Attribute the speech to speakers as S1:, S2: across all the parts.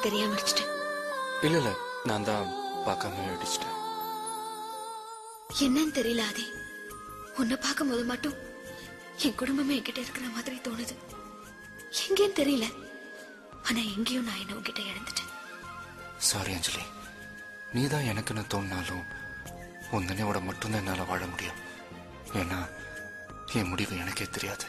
S1: தெரியாம அடிச்சிட்டேன்
S2: இல்ல இல்ல நான் தான் பார்க்காம அடிச்சிட்டேன்
S1: என்னன்னு தெரியல ஆதி உன்னை பார்க்கும்போது மட்டும் என் குடும்பமே என்கிட்ட இருக்கிற மாதிரி தோணுது எங்கேன்னு தெரியல ஆனா எங்கேயும் நான் என்ன உன்கிட்ட இழந்துட்டேன்
S2: சாரி அஞ்சலி நீ தான் எனக்குன்னு தோணினாலும் உன் நினைவோட மட்டும்தான் என்னால் வாழ முடியும் ஏன்னா என் முடிவு எனக்கே தெரியாது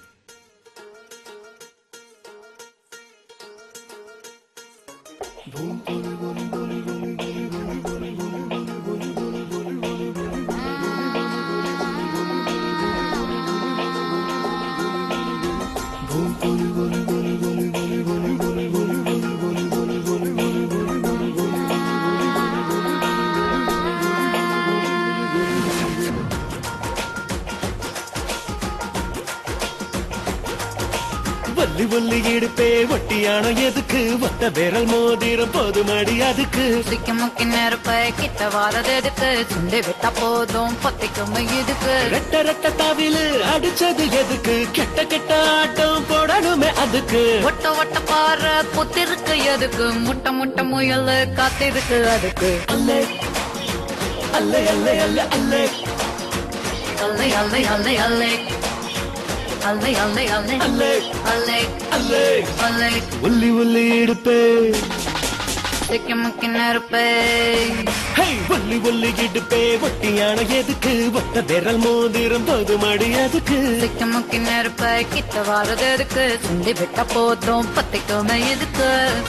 S3: வள்ளி வள்ளி இடுப்பே ஒட்டியானோ எதுக்கு ஒத்த விரல் மோதிரம் போதுமடி அதுக்கு
S4: சிக்கி முக்கி நெருப்ப கிட்ட வாரது எதுக்கு சுண்டி விட்டா போதும் பத்திக்கும் இதுக்கு
S3: ரெட்ட ரெட்ட தாவிலு அடிச்சது எதுக்கு கெட்ட கெட்ட ஆட்டம் போடணுமே அதுக்கு
S4: ஒட்ட ஒட்ட பாரு புத்திருக்கு எதுக்கு முட்டை முட்டை முயல் காத்திருக்கு அதுக்கு
S3: அல்லே அல்லே அல்லே அல்லே அல்லே
S4: அல்லை அல்லை அல்லை அல்லை அல்லை அல்லை அல்லை
S3: அல்லே
S4: அல்லை
S3: அல்லே
S4: அல்லை
S3: ஒல்லி ஒல்லி இடுப்பே
S4: சிக்கி முக்கி நெருப்ப
S3: ஹே ஒல்லி ஒல்லி இடுப்பே ஒட்டியானோ எதுக்கு ஒத்த விரல் மோதிரம் போதுமடி அதுக்கு
S4: சிக்கி முக்கி நெருப்ப கிட்ட வாரது எதுக்கு சுண்டி விட்டா போதும் பத்திக்கும் இதுக்கு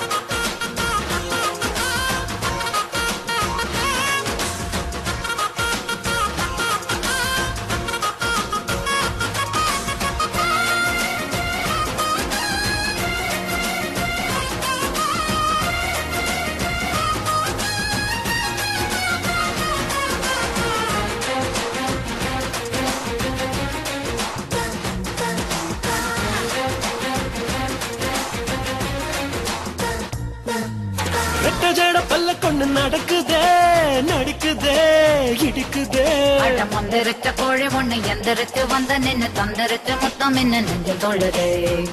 S3: ரெட்ட ஜட பல்ல கொண்டு நடக்குதே நடிக்குதே இடிக்குதே
S4: அட மந்திரிச்ச கோழி ஒண்ணு எந்திரிச்சு வந்த நின்னு தந்திரிச்சு மொத்தம் என்ன நெஞ்சு தொழுதே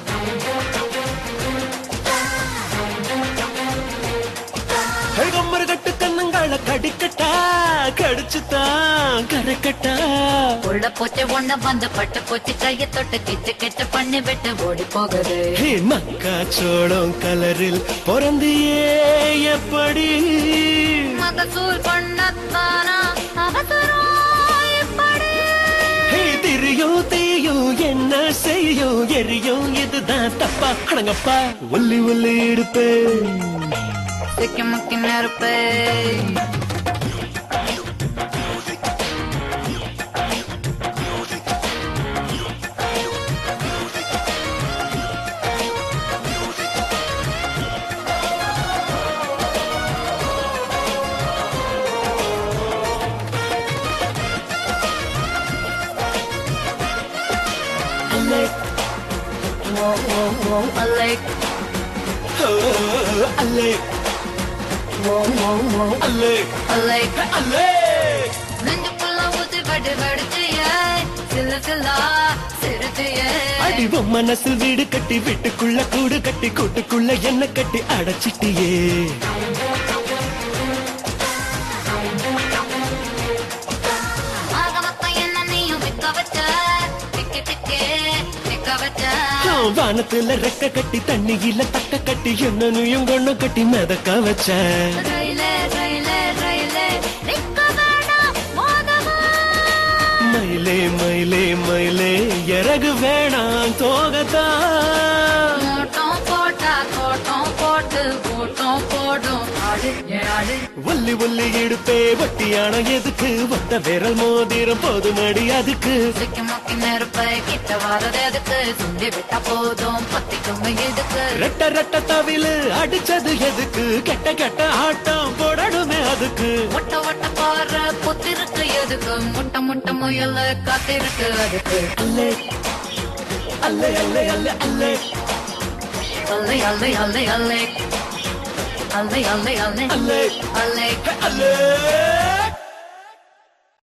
S3: ஹே, கம்மரு கட்டு கண்ணங்கால கடிக்கட்டா கடிச்சுதான் கரைக்கட்டா
S4: உள்ள பூச்சி ஒண்ணு வந்து பட்டு பூச்சி கையை தொட்டு கிச்சு கிச்சு பண்ணி விட்டு ஓடி போகுது
S3: ஹே மக்கா சோளம் கலரில் பிறந்தியே எப்படி
S4: மகசூல் பண்ணத்தானா அவசரம் இப்படி
S3: ஹே திரியும் தீயும் என்ன செய்யும் எரியும் இதுதான் தப்பா அடங்கப்பா ஒல்லி ஒல்லி இடுப்பே
S4: சிக்கி முக்கி நெருப்பே
S3: அல்லே
S4: ஓ ஓ ஓ அல்லை
S3: ஓ, அல்லே
S4: ஓ ஓ ஓ
S3: அல்லே
S4: அல்லை
S3: அல்லே
S4: நெஞ்சுக்குள்ள ஊசி வெடி வெடிச்சிய சில்லு சில்லா சிரிச்சிய
S3: அடிவம் மனசில் வீடு கட்டி வீட்டுக்குள்ள கூடு கட்டி கூட்டுக்குள்ள என்ன கட்டி அடைச்சிட்டியே
S4: ஆக மொத்தம் என்ன நீயும் விக்க வச்ச டிக்கி டிக்கி நிக்க வச்ச
S3: நான் வானத்துல ரெக்க கட்டி தண்ணியில தக்க கட்டி என்னனையும் கொண்டு கட்டி மிதக்க வச்ச
S4: ரயிலே ரயிலே ரயிலே நிக்க வேண்டாம் மோதவா
S3: மயிலே மயிலே மயிலே இறகு வேணாம் தோகத்தான்
S4: மோட்டம் போட்டா கோட்டம் போட்டு கூட்டம் போடும் ஆடு ஏன் ஆடு
S3: ஒல்லி ஒல்லி இடுப்பே வட்டியான எதுக்கு ஒத்த விரல் மோதிரம் போதுமடி அதுக்கு
S4: சிக்கி முக்கி நெருப்பை கிட்ட வரது எதுக்கு சுண்டி விட்டா போதும் பத்திக்கும் இதுக்கு
S3: ரெட்ட ரெட்ட தவிலு அடிச்சது எதுக்கு கெட்ட கெட்ட ஆட்டம் போடணுமே அதுக்கு
S4: ஒட்ட ஒட்ட பாரு புத்திருக்கு எதுக்கு முட்டை முட்டை முயல் காத்திருக்கு அதுக்கு
S3: அல்லே அல்லே அல்லே அல்லே அல்லே
S4: அல்லை அல்லை அல்லை அல்லை அல்லை அல்லை அல்லை
S3: அல்லே
S4: அல்லை
S3: அல்லே